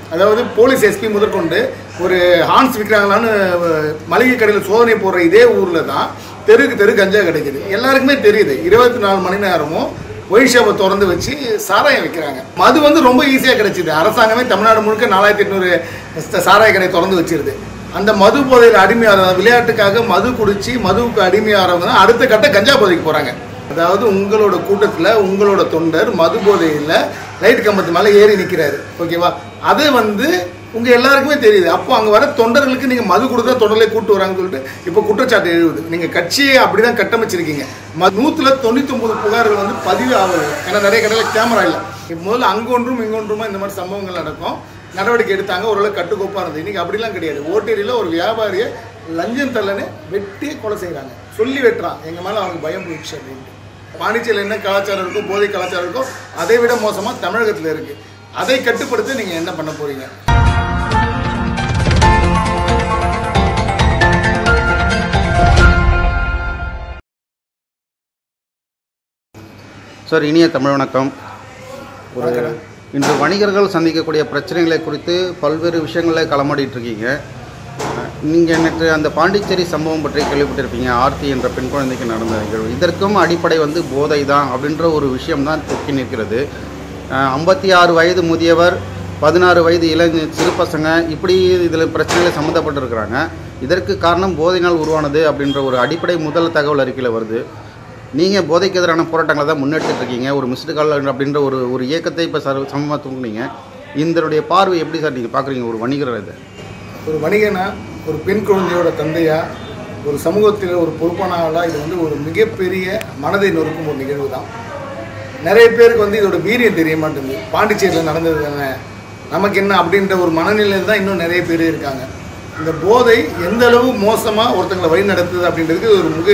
அதாவது police SP முதற்கொண்டு ஒரு ஹான்ஸ் விற்கிறாங்களான்னு அஹ், மளிகை கடையில் சோதனை போடுற இதே ஊரில் தான் தெருக்கு தெரு கஞ்சா கிடைக்குது எல்லாருக்குமே தெரியுது இருபத்தி நாலு மணி நேரமும் ஒயின் ஷாப்பை திறந்து வச்சு சாராயம் விற்கிறாங்க மது வந்து ரொம்ப ஈஸியாக கிடைச்சிது அரசாங்கமே தமிழ்நாடு முழுக்க நாலாயிரத்தி எட்நூறு சாராய கடை திறந்து வச்சிருது அந்த மது போதையில் அடிமையாக விளையாட்டுக்காக மது குடிச்சு மதுவுக்கு அடிமையாகிறவங்க தான் அடுத்த கட்ட கஞ்சா போதைக்கு போகிறாங்க அதாவது உங்களோட கூட்டத்தில் உங்களோட தொண்டர் மது போதையில் லைட் கம்பத்து மேலே ஏறி நிற்கிறாரு ஓகேவா அது வந்து உங்கள் எல்லாருக்குமே தெரியுது அப்போ அங்கே வர தொண்டர்களுக்கு நீங்கள் மது கொடுத்தா தொண்டர்களை கூட்டு வராங்கன்னு சொல்லிட்டு இப்போ குற்றச்சாட்டு எழுதுது நீங்கள் கட்சியை அப்படி தான் கட்டமைச்சிருக்கீங்க ம நூற்றில் தொண்ணூத்தொம்பது புகார்கள் வந்து பதிவு ஆகுது ஏன்னா நிறைய கடையில் கேமரா இல்லை இப்போ முதல்ல அங்கொன்றும் இங்கொன்றுமா இந்த மாதிரி சம்பவங்கள் நடக்கும் நடவடிக்கை எடுத்தாங்க ஓரளவு கட்டுக்கோப்பாக இருந்தது இன்னைக்கு அப்படிலாம் கிடையாது ஓட்டேரியில் ஒரு வியாபாரியை லஞ்சம் தள்ளனு வெட்டியே கொலை செய்கிறாங்க சொல்லி வெட்டுறான் எங்கள் மேலே அவனுக்கு பயம் போயிடுச்சு அப்படின்ட்டு பாண்டிச்சேரியில் என்ன கலாச்சாரம் இருக்கோ போதை கலாச்சாரம் இருக்கோ அதை விட மோசமாக தமிழகத்தில் இருக்கு அதை கட்டுப்படுத்த நீங்கள் என்ன பண்ண போறீங்க சார் இனிய தமிழ் வணக்கம் ஒரு இன்று வணிகர்கள் சந்திக்கக்கூடிய பிரச்சனைகளை குறித்து பல்வேறு விஷயங்களில் களமாடிட்டு இருக்கீங்க நீங்கள் நேற்று அந்த பாண்டிச்சேரி சம்பவம் பற்றி கேள்விப்பட்டிருப்பீங்க ஆர்த்தி என்ற பெண் குழந்தைக்கு நடந்த நிகழ்வு இதற்கும் அடிப்படை வந்து போதை தான் அப்படின்ற ஒரு விஷயம் தான் தொக்கி நிற்கிறது ஐம்பத்தி ஆறு வயது முதியவர் பதினாறு வயது இளைஞ சிறு பசங்க இப்படி இதில் பிரச்சனைகள் சம்மந்தப்பட்டிருக்கிறாங்க இதற்கு காரணம் போதையினால் உருவானது அப்படின்ற ஒரு அடிப்படை முதல் தகவல் அறிக்கையில் வருது நீங்கள் போதைக்கு எதிரான போராட்டங்களை தான் முன்னெடுத்துட்டு இருக்கீங்க ஒரு மிஸ்டு கால் அப்படின்ற ஒரு ஒரு இயக்கத்தை இப்போ சர சமமாக தூங்குனீங்க இதனுடைய பார்வை எப்படி சார் நீங்கள் பார்க்குறீங்க ஒரு வணிகர் இதை ஒரு வணிகனா ஒரு பெண் குழந்தையோட தந்தையா ஒரு சமூகத்தில் ஒரு பொறுப்பான ஆளா இது வந்து ஒரு மிகப்பெரிய மனதை நொறுக்கும் ஒரு நிகழ்வு தான் நிறைய பேருக்கு வந்து இதோட வீரியம் தெரிய மாட்டேங்குது பாண்டிச்சேரியில் நடந்தது தானே நமக்கு என்ன அப்படின்ற ஒரு மனநிலையில் தான் இன்னும் நிறைய பேர் இருக்காங்க இந்த போதை எந்த அளவு மோசமாக ஒருத்தங்களை வழி நடத்துது அப்படின்றதுக்கு ஒரு மிக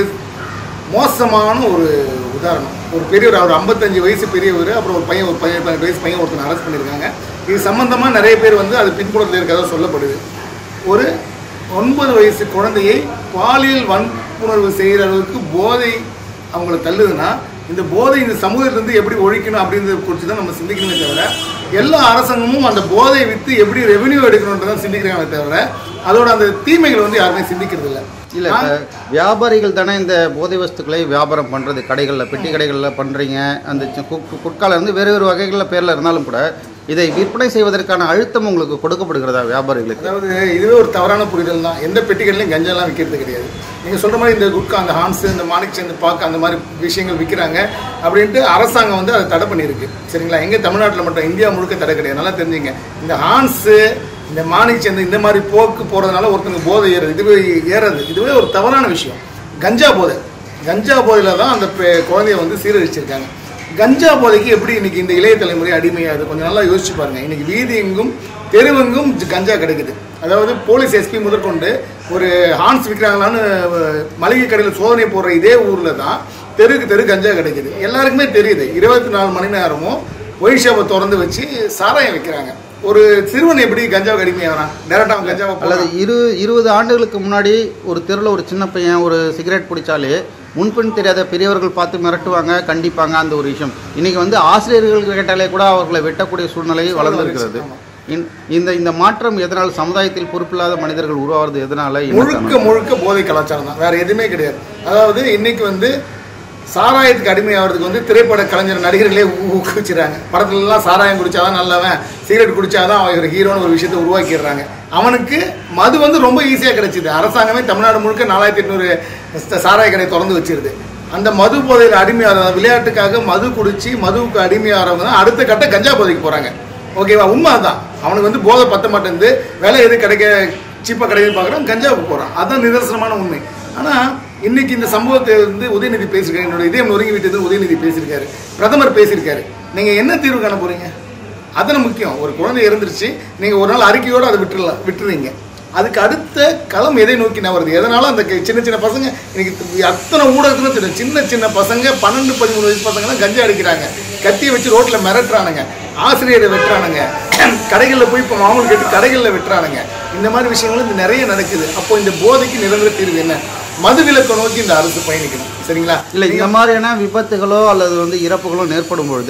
மோசமான ஒரு உதாரணம் ஒரு பெரியவர் அவர் ஐம்பத்தஞ்சு வயசு பெரியவர் அப்புறம் ஒரு பையன் ஒரு பையன் பதினெட்டு வயசு பையன் ஒருத்தனை அரெஸ்ட் பண்ணியிருக்காங்க இது சம்மந்தமாக நிறைய பேர் வந்து அது பின்புலத்தில் இருக்கிறதா சொல்லப்படுது ஒரு ஒன்பது வயசு குழந்தையை பாலியல் வன்புணர்வு செய்கிற அளவுக்கு போதை அவங்கள தள்ளுதுன்னா இந்த போதை இந்த சமூகத்திலிருந்து எப்படி ஒழிக்கணும் அப்படின்றத குறித்து தான் நம்ம சிந்திக்கணுமே தவிர எல்லா அரசாங்கமும் அந்த போதை விற்று எப்படி ரெவென்யூ எடுக்கணுன்றதான் சிந்திக்கிறாங்களே தவிர அதோட அந்த தீமைகள் வந்து யாருமே சிந்திக்கிறது இல்லை இல்லை இப்போ வியாபாரிகள் தானே இந்த போதை வஸ்துக்களை வியாபாரம் பண்ணுறது கடைகளில் பெட்டி கடைகளில் பண்ணுறீங்க அந்த சி- கு- கு- குட்கால இருந்து வேறு வேறு வகைகளில் பேரில் இருந்தாலும் கூட இதை விற்பனை செய்வதற்கான அழுத்தம் உங்களுக்கு கொடுக்கப்படுகிறதா வியாபாரிகளுக்கு அதாவது இதுவே ஒரு தவறான புரிதல் தான் எந்த பெட்டிகள்லையும் கஞ்சாலாம் விற்கிறது கிடையாது நீங்கள் சொல்கிற மாதிரி இந்த குட்கா அந்த ஹான்ஸ் இந்த மாணிக் சேர்ந்து பாக்கு அந்த மாதிரி விஷயங்கள் விற்கிறாங்க அப்படின்ட்டு அரசாங்கம் வந்து அதை தடை பண்ணியிருக்கு சரிங்களா எங்கே தமிழ்நாட்டில் மட்டும் இந்தியா முழுக்க தடை கிடையாது நல்லா தெரிஞ்சுங்க இந்த ஹான்ஸு இந்த மாணிக் சேர்ந்து இந்த மாதிரி போக்கு போகிறதுனால ஒருத்தனுக்கு போதை ஏறுது இதுவே ஏறது இதுவே ஒரு தவறான விஷயம் கஞ்சா போதை கஞ்சா போதையில் தான் அந்த பெ- குழந்தைய வந்து சீரழிச்சிருக்காங்க கஞ்சா போதைக்கு எப்படி இன்னைக்கு இந்த இளைய தலைமுறை அடிமையாது கொஞ்சம் நல்லா யோசிச்சு பாருங்க இன்னைக்கு வீதி எங்கும் தெருவெங்கும் ஜ- கஞ்சா கிடைக்குது அதாவது போலீஸ் எஸ்பி முதற்கொண்டு ஒரு ஹான்ஸ் விற்கிறாங்களான்னு அஹ், மளிகை கடையில் சோதனை போடுற இதே ஊரில் தான் தெருக்கு தெரு கஞ்சா கிடைக்குது எல்லாருக்குமே தெரியுது இருபத்தி நாலு மணி நேரமும் ஒயின் ஷாப்பை திறந்து வச்சு சாராயம் விற்கிறாங்க ஒரு சிறுவன் எப்படி கஞ்சாவுக்கு அடிமையாகிறான் டேரக்டாக அவன் கஞ்சாவை அல்லது இரு இருபது ஆண்டுகளுக்கு முன்னாடி ஒரு தெருவில் ஒரு சின்ன பையன் ஒரு சிகரெட் பிடிச்சாலே முன்பின் தெரியாத பெரியவர்கள் பார்த்து மிரட்டுவாங்க கண்டிப்பாங்க அந்த ஒரு விஷயம் இன்னைக்கு வந்து ஆசிரியர்கள் கேட்டாலே கூட அவர்களை வெட்டக்கூடிய சூழ்நிலை வளர்ந்திருக்கிறது இந்த- இந்த இந்த மாற்றம் எதனால் சமுதாயத்தில் பொறுப்பில்லாத மனிதர்கள் உருவாகிறது எதனால என்ன முழுக்க காரணம்? முழுக்க போதை கலாச்சாரம் தான் வேற எதுவுமே கிடையாது அதாவது இன்னைக்கு வந்து சாராயத்துக்கு அடிமையாகிறதுக்கு வந்து திரைப்பட கலைஞர் நடிகர்களே ஊ- ஊக்குவிச்சுறாங்க படத்துல எல்லாம் சாராயம் குடிச்சாதான் நல்லவன் சிகரெட் குடிச்சாதான் அவன் ஒரு ஹீரோன்னு ஒரு விஷயத்தை உருவாக்கிடுறாங்க அவனுக்கு மது வந்து ரொம்ப ஈஸியாக கிடைச்சிது அரசாங்கமே தமிழ்நாடு முழுக்க நாலாயிரத்தி எட்நூறு சாராய கடை திறந்து வச்சிருது அந்த மது போதையில் அடிமையாக விளையாட்டுக்காக மது குடிச்சு மதுவுக்கு அடிமையாகிறவங்க தான் அடுத்த கட்ட கஞ்சா போதைக்கு போறாங்க ஓகேவா உண்மை அதான் அவனுக்கு வந்து போதை பத்த மாட்டேங்குது விலை எது கிடைக்க சீப்பாக கிடைக்குதுன்னு பார்க்குறான் கஞ்சாவுக்கு போகிறான் அதுதான் நிதர்சனமான உண்மை ஆனால் இன்னைக்கு இந்த சம்பவத்தை வந்து உதயநிதி பேசியிருக்காரு என்னோட இதயம் நொறுங்கி விட்டது உதயநிதி பேசியிருக்காரு பிரதமர் பேசியிருக்காரு நீங்கள் என்ன தீர்வு காண போறீங்க அதான முக்கியம் ஒரு குழந்தை இறந்துருச்சு நீங்கள் ஒரு நாள் அறிக்கையோடு அதை விட்டுறலாம் விட்டுறீங்க அதுக்கு அடுத்த களம் எதை நோக்கி நகருது எதனால அந்த கி- சின்ன சின்ன பசங்க இன்னைக்கு அத்தனை ஊடகத்துல தெரியும் சின்ன சின்ன பசங்க பன்னெண்டு பதிமூணு வயசு பசங்க தான் கஞ்சா அடிக்கிறாங்க கத்தியை வச்சு ரோட்ல மிரட்டுறானுங்க ஆசிரியரை வெட்டுறானுங்க கடைகளில் போய் இப்போ மாமூல் கேட்டு கடைகளில் வெட்டுறானுங்க இந்த மாதிரி விஷயங்கள் இந்த நிறைய நடக்குது அப்போ இந்த போதைக்கு நிரந்தர தீர்வு என்ன மது விலக்கை நோக்கி இந்த அரசு பயணிக்கணும் சரிங்களா இல்லை இந்த மாதிரியான விபத்துகளோ அல்லது வந்து இறப்புகளோ ஏற்படும் பொழுது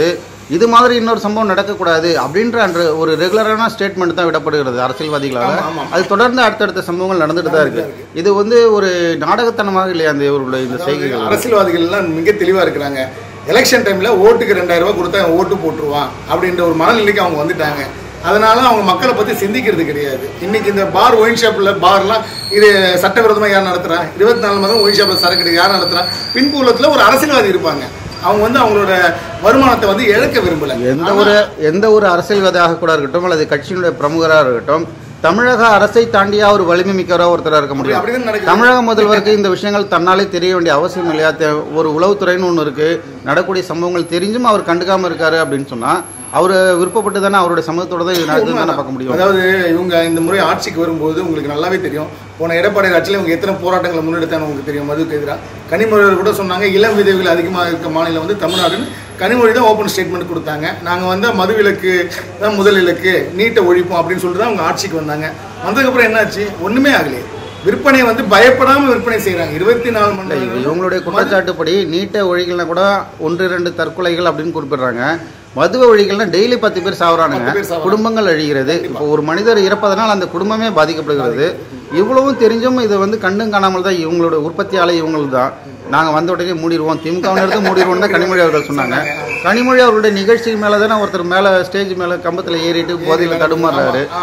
இது மாதிரி இன்னொரு சம்பவம் நடக்கக்கூடாது அப்படின்ற அன்று ஒரு ரெகுலரான ஸ்டேட்மெண்ட் தான் விடப்படுகிறது அரசியல்வாதிகளால் ஆமா, ஆமா. அது தொடர்ந்து அடுத்தடுத்த சம்பவங்கள் நடந்துட்டு தான் இருக்கு இது வந்து ஒரு நாடகத்தனமாக இல்லையா அந்த இவர்களுடைய இந்த செய்கைகள் அரசியல்வாதிகள் எல்லாம் மிக தெளிவா இருக்கிறாங்க எலெக்ஷன் டைம்ல ஓட்டுக்கு ரெண்டாயிரம் ரூபாய் கொடுத்தா அவன் ஓட்டு போட்டுருவான் அப்படின்ற ஒரு மனநிலைக்கு அவங்க வந்துட்டாங்க அதனால அவங்க மக்களை பத்தி சிந்திக்கிறது கிடையாது இன்னைக்கு இந்த பார் ஒயின் ஷாப்ல பார்லாம் இது சட்டவிரோதமா யார் நடத்துறா இருபத்தி நாலு மணி ஒயின் ஷாப்ல சரக்கு அடிக்க யார் நடத்துறா பின்புலத்துல ஒரு அரசியல்வாதி இருப்பாங்க அவங்க வந்து அவங்களோட வருமானத்தை வந்து இழக்க விரும்பல எந்த ஒரு எந்த ஒரு அரசியல்வாதியாக கூட இருக்கட்டும் அல்லது கட்சியினுடைய பிரமுகராக இருக்கட்டும் தமிழக அரசை தாண்டியா ஒரு வலிமை மிக்கவராக ஒருத்தராக இருக்க முடியும் அப்படிதான் நடக்குது தமிழக முதல்வருக்கு இந்த விஷயங்கள் தன்னாலே தெரிய வேண்டிய அவசியம் இல்லையா தே- ஒரு உளவுத்துறைன்னு ஒன்று இருக்கு நடக்கூடிய சம்பவங்கள் தெரிஞ்சும் அவர் கண்டுக்காம இருக்காரு அப்படின்னு சொன்னா அவர் விருப்பப்பட்டு தானே அவருடைய சமூகத்தோட தான் இது நடக்குதுன்னு தானே பார்க்க முடியும் அதாவது இவங்க இந்த முறை ஆட்சிக்கு வரும்போது உங்களுக்கு நல்லாவே தெரியும் போன எடப்பாடி ஆட்சியில் இவங்க எத்தனை போராட்டங்களை முன்னெடுத்தான்னு உங்களுக்கு தெரியும் மதுக்கு எதிராக கனிமொழியில் கூட சொன்னாங்க இளம் விதவைகள் அதிகமாக இருக்க மாநிலம் வந்து தமிழ்நாடுன்னு கனிமொழி தான் ஓப்பன் ஸ்டேட்மெண்ட் கொடுத்தாங்க நாங்கள் வந்து மது விலக்கு தான் முதல் இலக்கு நீட்டை ஒழிப்போம் அப்படின்னு சொல்லிட்டு தான் அவங்க ஆட்சிக்கு வந்தாங்க வந்ததுக்கப்புறம் என்னாச்சு ஒன்றுமே ஆகலையே விற்பனை வந்து பயப்படாமல் விற்பனை செய்கிறாங்க இருபத்தி நாலு மணி இல்ல, இது நேரம் இவங்களுடைய குற்றச்சாட்டுப்படி நீட்டை ஒழிகள்னா கூட ஒன்று இரண்டு தற்கொலைகள் அப்படின்னு குறிப்பிடுறாங்க மதுவை ஒழிகள்னா டெய்லி பத்து பேர் சாவறானுங்க பத்து பேர் சாவறாங்க. குடும்பங்கள் அழிகிறது இப்போ ஒரு மனிதர் இறப்பதனால் அந்த குடும்பமே பாதிக்கப்படுகிறது இவ்வளவும் தெரிஞ்சும் இது வந்து கண்டும் காணாமல் தான் இவங்களோட உற்பத்தியாளர் இவங்களுக்கு தான் நாங்கள் வந்த உடனே மூடிடுவோம் திமுக எடுத்து மூடிடுவோம் தான் கனிமொழி அவர்கள் சொன்னாங்க கனிமொழி அவர்களுடைய நிகழ்ச்சி மேலே தானே ஒருத்தர் மேலே ஸ்டேஜ் மேலே கம்பத்தில் ஏறிட்டு போதையில் தடுமாறுறாரு ஆ.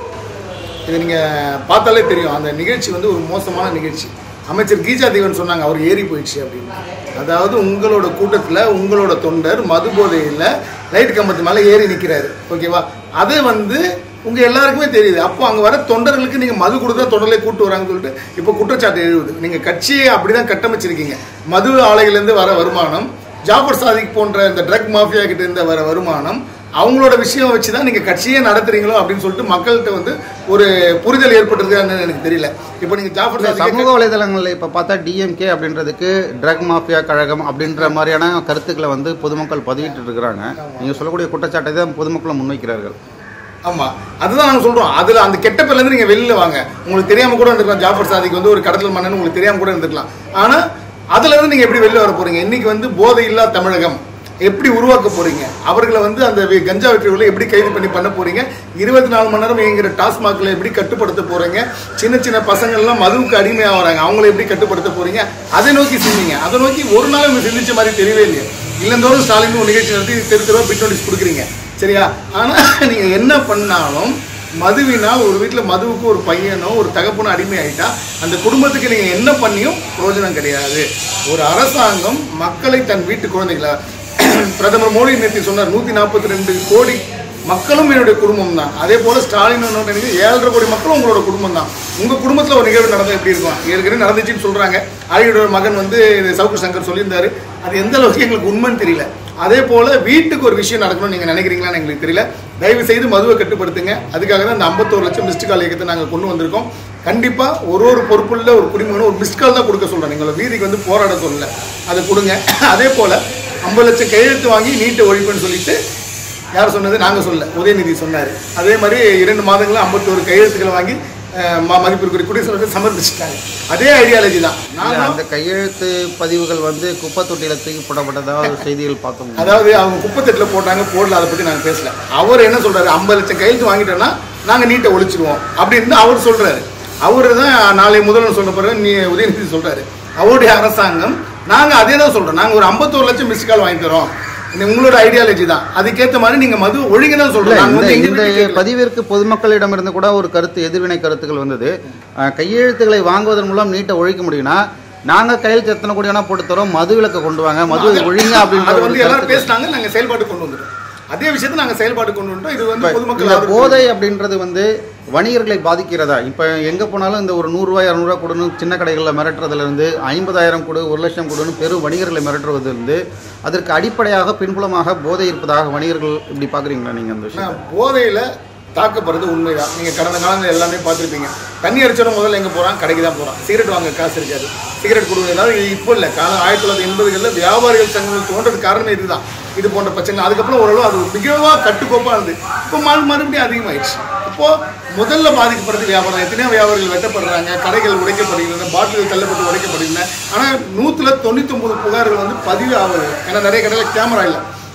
இது நீங்க பார்த்தாலே தெரியும் அந்த நிகழ்ச்சி வந்து ஒரு மோசமான நிகழ்ச்சி அமைச்சர் கீஜா தேவன் சொன்னாங்க அவர் ஏறி போயிடுச்சு அப்படின்னு அதாவது உங்களோட கூட்டத்துல உங்களோட தொண்டர் மது போதையில் லைட் கம்பத்து மேல ஏறி நிக்கிறாரு ஓகேவா அது வந்து உங்க எல்லாருக்குமே தெரியுது அப்போ அங்க வர தொண்டர்களுக்கு நீங்க மது கொடுத்தா தொண்டர்களை கூட்டு வராங்கன்னு சொல்லிட்டு இப்போ குற்றச்சாட்டு எழுதுது நீங்க கட்சியை அப்படிதான் கட்டமைச்சிருக்கீங்க மது ஆலைகள்ல இருந்து வர வருமானம் ஜாஃபர் சாதிக் போன்ற இந்த ட்ரக் மாஃபியா கிட்ட இருந்து வர வருமானம் அவங்களோட விஷயம் வச்சு தான் நீங்கள் கட்சியே நடத்துறீங்களோ அப்படின்னு சொல்லிட்டு மக்கள்கிட்ட வந்து ஒரு புரிதல் ஏற்பட்டிருக்கான்னு எனக்கு தெரியல இப்போ நீங்கள் ஜாஃபர் சாதிக் சமூக வலைதளங்களில் இப்போ பார்த்தா டிஎம்கே அப்படின்றதுக்கு ட்ரக் மாஃபியா கழகம் அப்படின்ற மாதிரியான கருத்துக்களை வந்து பொதுமக்கள் பதிவிட்டு இருக்கிறாங்க நீங்கள் சொல்லக்கூடிய குற்றச்சாட்டை தான் பொதுமக்களும் முன்வைக்கிறார்கள் ஆமா அதுதான் நாங்க சொல்றோம் அதுல அந்த கெட்ட பேர்ல இருந்து நீங்க வெளியில வாங்க உங்களுக்கு தெரியாம கூட இருந்திருக்கலாம் ஜாஃபர் சாதிக் வந்து ஒரு கடத்தல் மன்னன் உங்களுக்கு தெரியாம கூட இருந்திருக்கலாம் ஆனா அதுல இருந்து நீங்க எப்படி வெளில வர போறீங்க இன்னைக்கு வந்து போதை இல்லா தமிழகம் எப்படி உருவாக்க போறீங்க அவர்களை வந்து அந்த வி- கஞ்சா வெற்றிகளை எப்படி கைது பண்ணி பண்ண போறீங்க இருபத்தி நாலு மணி நேரம் இயங்குற டாஸ்மாக்ல எப்படி கட்டுப்படுத்த போறீங்க சின்ன சின்ன பசங்க எல்லாம் மதுவுக்கு அடிமையாகிறாங்க அவங்கள எப்படி கட்டுப்படுத்த போறீங்க அதை நோக்கி சிந்திங்க அதை நோக்கி ஒரு நாள் இவங்க சிந்திச்ச மாதிரி தெரியவே இல்லையே இல்லந்தோறும் ஸ்டாலின் ஒரு நிகழ்ச்சி நடத்தி தெரு தெருவா பிட் நோட்டீஸ் கொடுக்குறீங்க சரியா ஆனா நீங்க என்ன பண்ணாலும் மதுவினால் ஒரு வீட்டில் மதுவுக்கு ஒரு பையனோ ஒரு தகப்பனோ அடிமை ஆயிட்டா அந்த குடும்பத்துக்கு நீங்க என்ன பண்ணியும் பிரயோஜனம் கிடையாது ஒரு அரசாங்கம் மக்களை தன் வீட்டு குழந்தைகளை பிரதமர் மோடி நேற்று சொன்னார் நூத்தி நாற்பத்தி ரெண்டு கோடி மக்களும் என்னுடைய குடும்பம் தான் அதே போல ஸ்டாலின் என்ன நினைக்குது, ஏழரை கோடி மக்களும் உங்களோட குடும்பம் தான் உங்க குடும்பத்துல ஒரு நிகழ்வு நடந்தா எப்படி இருக்கும் ஏற்கனவே நடந்துச்சுன்னு சொல்றாங்க அழகியோட மகன் வந்து சவுக்கு சங்கர் சொல்லியிருந்தாரு அது எந்த அளவுக்கு எங்களுக்கு உண்மைன்னு தெரியல அதே போல வீட்டுக்கு ஒரு விஷயம் நடக்கணும்னு நீங்க நினைக்கிறீங்களான்னு எங்களுக்கு தெரியல தயவு செய்து மதுவை கட்டுப்படுத்துங்க அதுக்காக தான் இந்த ஐம்பத்தோரு லட்சம் மிஸ்டு கால் இயக்கத்தை நாங்கள் கொண்டு வந்திருக்கோம் கண்டிப்பா ஒரு ஒரு பொறுப்புள்ள ஒரு குடிமகனும் ஒரு மிஸ்டு கால் தான் கொடுக்க சொல்றேன் எங்களை வீதிக்கு வந்து போராட சொல்லல அதை கொடுங்க அதே போல ஐம்பது லட்சம் கையெழுத்து வாங்கி நீட்டை ஒழிப்புன்னு சொல்லிட்டு யார் சொன்னது நாங்கள் சொல்ல உதயநிதி சொன்னார் அதே மாதிரி இரண்டு மாதங்களில் ஐம்பத்தோரு கையெழுத்துக்களை வாங்கி அஹ், ம- மதிப்பிற்குரிய குடியரசு சமர்ப்பிச்சிட்டாங்க அதே ஐடியாலஜி தான் இல்ல, நானும் அந்த கையெழுத்து பதிவுகள் வந்து குப்பை தொட்டியில தூக்கி போடப்பட்டதாக செய்திகள் பார்க்க முடியும் அதாவது அவங்க குப்பத்தட்டில் போட்டாங்க போடல அதை பற்றி நாங்கள் பேசல அவர் என்ன சொல்றாரு ஐம்பது லட்சம் கையெழுத்து வாங்கிட்டோம்னா நாங்கள் நீட்டை ஒழிச்சிடுவோம் அப்படின்னு அவர் சொல்றாரு அவரு தான் நாளை முதல்வர் சொன்ன பிறகு நீ உதயநிதி சொல்றாரு அவருடைய அரசாங்கம் நாங்கள் அதே தான் சொல்றோம் நாங்கள் ஒரு ஐம்பத்தோரு லட்சம் மிஸ் கால் வாங்கி தரோம் இது உங்களோட ஐடியாலஜி தான் அதுக்கேற்ற மாதிரி நீங்க மது ஒழுங்கு தான் இல்ல, சொல்றோம் நாங்க இந்த வந்து எங்க இந்த வீட்டுக்கு கேட்கல. பதிவிற்கு பொதுமக்களிடமிருந்து கூட ஒரு கருத்து எதிர்வினை கருத்துக்கள் வந்தது அஹ், கையெழுத்துக்களை வாங்குவதன் மூலம் நீட்டை ஒழிக்க முடியும்னா நாங்க கையெழுத்து எத்தனை கோடி வேணா போட்டு தரோம் மது விலக்க கொண்டு வாங்க மது ஒழிங்க அப்படின்ற அது ஒரு வந்து எல்லாரும் கருத்து பேசினாங்க நாங்க செயல்பாடு கொண்டு வந்துட்டோம் அதே விஷயத்தை நாங்க செயல்பாடு கொண்டு வந்துட்டோம் இது வந்து பொதுமக்கள் இந்த ஆதரவு போதை அப்படின்றது வந்து வணிகர்களை பாதிக்கிறதா இப்போ எங்கே போனாலும் இந்த ஒரு நூறுரூவா இரநூறுவா கொடுன்னு சின்ன கடைகளில் மிரட்டுறதுல இருந்து ஐம்பதாயிரம் கொடு ஒரு லட்சம் கொடுன்னு பெரும் வணிகர்களை மிரட்டுறதுலேருந்து அதற்கு அடிப்படையாக பின்புலமாக போதை இருப்பதாக வணிகர்கள் இப்படி பார்க்குறீங்களா நீங்கள் அந்த விஷயம் ஆனா, போதையில தாக்கப்படுறது உண்மைதான் நீங்க கடந்த காலங்கள் எல்லாமே பார்த்திருப்பீங்க தண்ணி அடிச்சவன முதல்ல எங்க போறான் கடைக்கு தான் போறான் சிகரெட் வாங்க காசு இருக்காது சிகரெட் கொடுங்க ஏதாவது இப்போ இல்லை காலம் ஆயிரத்தி தொள்ளாயிரத்தி எண்பதுகளில் வியாபாரிகள் சங்கங்கள் தோன்றதுக்கு காரணமே இதுதான் இது போன்ற பிரச்சனை அதுக்கப்புறம் ஓரளவு அது மிகவா கட்டுக்கோப்பா இருந்தது இப்போ மறு மறுபடியும் அதிகமாயிடுச்சு இப்போ முதல்ல பாதிக்கப்படுறது வியாபாரம் எத்தனையோ வியாபாரிகள் வெட்டப்படுறாங்க கடைகள் உடைக்கப்படுகின்றன பாட்டில்கள் தள்ளப்பட்டு உடைக்கப்படுகின்றன ஆனால் நூற்றுல தொண்ணூத்தொம்பது புகார்கள் வந்து பதிவு ஆகுது ஏன்னா நிறைய கடையில் கேமரா இல்லை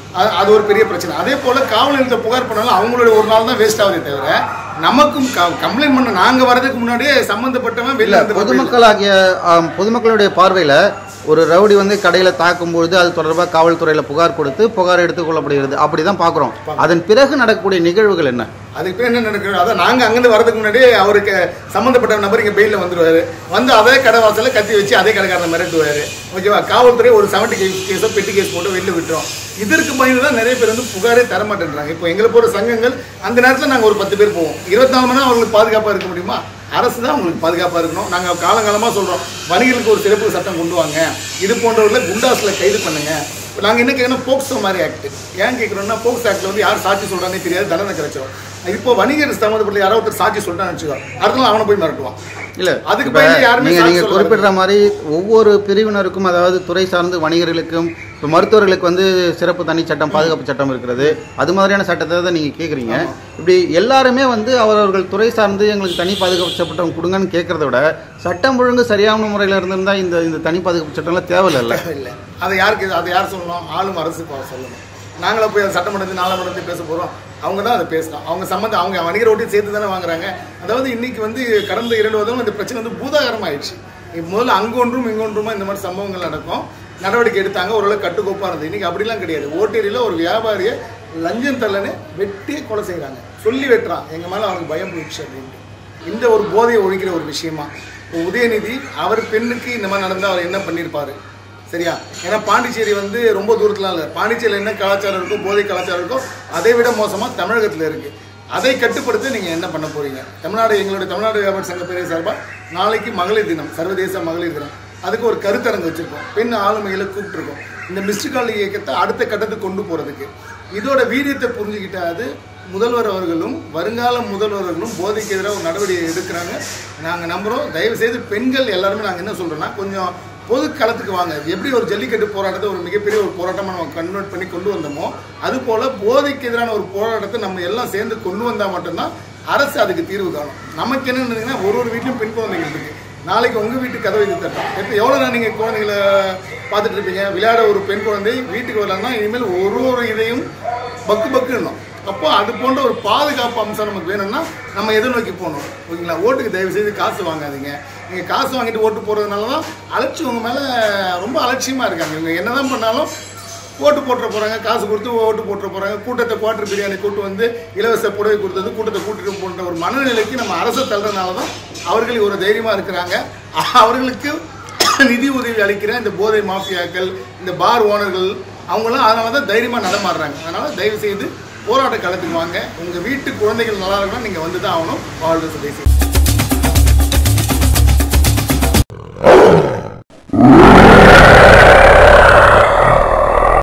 அது- அது ஒரு பெரிய பிரச்சனை அதே போல் காவல் நிலையத்தை புகார் பண்ணாலும் அவங்களோட ஒரு நாள் தான் வேஸ்ட் ஆகுதே தவிர நமக்கும் கம்ப்ளைண்ட் பண்ண நாங்கள் வரதுக்கு முன்னாடியே சம்மந்தப்பட்டவன் இல்ல வெளில வந்து பொதுமக்களாகிய ஆம், பொதுமக்களுடைய பார்வையில ஒரு ரவுடி வந்து கடையில தாக்கும் பொழுது அது தொடர்பாக காவல்துறையில புகார் கொடுத்து புகார் எடுத்துக் கொள்ளப்படுகிறது அப்படிதான் பாக்குறோம் அதன் பிறகு நடக்கக்கூடிய நிகழ்வுகள் என்ன அதுக்கு பேர் என்ன நடக்குது அதான் நாங்கள் அங்கேருந்து வரதுக்கு முன்னாடி அவருக்கு சம்மந்தப்பட்ட நபர் இங்கே பெயிலில் வந்துருவாரு வந்து அதே கடை வாசல்ல கத்தி வச்சு அதே கடைக்காரனை மிரட்டுவாரு ஓகேவா காவல்துறை ஒரு செவன்டி கேஸ் கேஸோ பெட்டி கேஸ் போட்டு வெளில விட்டுரும் இதற்கு பயந்து தான் நிறைய பேர் வந்து புகாரே தர மாட்டேன்றாங்க இப்போ எங்களை போகிற சங்கங்கள் அந்த நேரத்தில் நாங்கள் ஒரு பத்து பேர் போவோம் இருபத்தி நாலு மணி நேரம் அவங்களுக்கு பாதுகாப்பாக இருக்க முடியுமா அரசு தான் உங்களுக்கு பாதுகாப்பாக இருக்கணும் நாங்கள் காலங்காலமாக சொல்கிறோம் வணிகர்களுக்கு ஒரு சிறப்பு சட்டம் கொண்டு வாங்க இது போன்றவர்களை குண்டாஸில் கைது பண்ணுங்க நாங்கள் என்ன கேட்கணும் போக்சோ மாதிரி ஆக்ட் ஏன் கேட்குறோம்னா போக்சோ ஆக்டில் வந்து யார் சாட்சி சொல்கிறானே தெரியாது தண்டனை கிடைச்சிடும் இப்போ வணிகர் சம்மந்தப்பட்ட யாரோ ஒருத்தர் சாட்சி சொல்லிட்டான்னு வச்சுக்கோ அடுத்த நாள் அவனை போய் மிரட்டுவான் இல்ல அதுக்கு இப்ப பயந்து யாருமே நீங்க சாட்சி நீங்க சொல்ல குறிப்பிடுற மாதிரி ஒவ்வொரு பிரிவினருக்கும் அதாவது துறை சார்ந்து வணிகர்களுக்கும் இப்போ மருத்துவர்களுக்கு வந்து சிறப்பு தனி சட்டம் பாதுகாப்பு சட்டம் இருக்கிறது அது மாதிரியான சட்டத்தை தான் நீங்க கேக்குறீங்க இப்படி எல்லாருமே வந்து அவரவர்கள் துறை சார்ந்து எங்களுக்கு தனி பாதுகாப்பு சட்டம் கொடுங்கன்னு கேட்கறத விட சட்டம் ஒழுங்கு சரியான முறையில் இருந்திருந்தா இந்த இந்த தனி பாதுகாப்பு சட்டம்லாம் தேவையில்ல இல்லை அதை யாருக்கு அதை யார் சொல்லணும் ஆளும் அரசு பா- சொல்லணும் நாங்களா போய் அதை சட்டமன்றத்தில் நாடாளுமன்றத்தில் பேச போகிறோம் அவங்க தான் அதை பேசணும் அவங்க சம்மந்தம் அவங்க வணிகர் ஓட்டி சேர்த்து தானே வாங்குறாங்க அதாவது இன்னைக்கு வந்து கடந்த இரண்டு வருடம் இந்த பிரச்சனை வந்து பூதாகரம் ஆயிடுச்சு இப்ப முதல்ல அங்கொன்றும் இங்கொன்றுமா இந்த மாதிரி சம்பவங்கள் நடக்கும் நடவடிக்கை எடுத்தாங்க ஓரளவு கட்டுக்கோப்பாக இருந்தது இன்னைக்கு அப்படிலாம் கிடையாது ஓட்டேரியில் ஒரு வியாபாரியை லஞ்சம் தள்ளனு வெட்டியே கொலை செய்கிறாங்க சொல்லி வெட்டுறான் எங்கள் மேலே அவனுக்கு பயம் போயிடுச்சு அப்படின்ட்டு இந்த ஒரு போதையை ஒழிக்கிற ஒரு விஷயமா இப்போ உதயநிதி அவர் பெண்ணுக்கு இந்த மாதிரி நடந்தால் அவர் என்ன பண்ணியிருப்பாரு சரியா ஏன்னா பாண்டிச்சேரி வந்து ரொம்ப தூரத்துலாம் இல்லை பாண்டிச்சேரியில் என்ன கலாச்சாரம் இருக்கோ போதை கலாச்சாரம் இருக்கோ அதை விட மோசமாக தமிழகத்தில் இருக்குது அதை கட்டுப்படுத்த நீங்கள் என்ன பண்ண போறீங்க தமிழ்நாடு எங்களுடைய தமிழ்நாடு வியாபார சங்க பேரை சார்பாக நாளைக்கு மகளிர் தினம் சர்வதேச மகளிர் தினம் அதுக்கு ஒரு கருத்தரங்கு வச்சுருக்கோம் பெண் ஆளுமைகளை கூப்பிட்டுருக்கோம் இந்த மிஸ்டு கால் இயக்கத்தை அடுத்த கட்டத்துக்கு கொண்டு போகிறதுக்கு இதோட வீரியத்தை புரிஞ்சுக்கிட்டாது முதல்வர் அவர்களும் வருங்கால முதல்வர்களும் போதைக்கு எதிராக ஒரு நடவடிக்கை எடுக்கிறாங்க நாங்கள் நம்புகிறோம் தயவு செய்து பெண்கள் எல்லாருமே நாங்கள் என்ன சொல்கிறோன்னா கொஞ்சம் பொது களத்துக்கு வாங்க எப்படி ஒரு ஜல்லிக்கட்டு போராட்டத்தை ஒரு மிகப்பெரிய ஒரு போராட்டமாக நம்ம கன்வெர்ட் பண்ணி கொண்டு வந்தோமோ அது போல போதைக்கு எதிரான ஒரு போராட்டத்தை நம்ம எல்லாம் சேர்ந்து கொண்டு வந்தால் மட்டும்தான் அரசு அதுக்கு தீர்வு காணும் நமக்கு என்ன இருந்ததுன்னா ஒரு ஒரு வீட்லையும் பெண் குழந்தைகள் இருக்கு நாளைக்கு உங்கள் வீட்டு கதவை இது தட்டும் இப்போ எவ்வளோ நாள் நீங்கள் குழந்தைகளை பார்த்துட்டு இருப்பீங்க விளையாட ஒரு பெண் குழந்தை வீட்டுக்கு வரலாம்னா இனிமேல் ஒரு ஒரு இதையும் பக்கு பக்குன்னும் அப்போ அது போன்ற ஒரு பாதுகாப்பு அம்சம் நமக்கு வேணும்னா நம்ம எதை நோக்கி போகணும் ஓகேங்களா ஓட்டுக்கு தயவு செய்து காசு வாங்காதீங்க நீங்கள் காசு வாங்கிட்டு ஓட்டு போடுறதுனால தான் அலட்சியம் உங்கள் மேலே ரொம்ப அலட்சியமாக இருக்காங்க இவங்க என்னதான் பண்ணாலும் ஓட்டு போட்டுற போகிறாங்க காசு கொடுத்து ஓட்டு போட்டுற போகிறாங்க கூட்டத்தை குவார்டர் பிரியாணி கூட்டு வந்து இலவச புடவை கொடுத்தது கூட்டத்தை கூட்டிட்டு போன்ற ஒரு மனநிலைக்கு நம்ம அரசை தள்ளுறதுனால தான் அவர்கள் ஒரு தைரியமாக இருக்கிறாங்க அவர்களுக்கு நிதி உதவி அளிக்கிற இந்த போதை மாஃபியாக்கள் இந்த பார் ஓனர்கள் அவங்களாம் அதனால தான் தைரியமாக நடமாடுறாங்க அதனால் தயவு செய்து போராட்ட களத்துக்கு வாங்க உங்கள் வீட்டு குழந்தைகள் நல்லா இருக்கணும் நீங்கள் வந்து தான் ஆகணும் வாழ்வு சுதேசி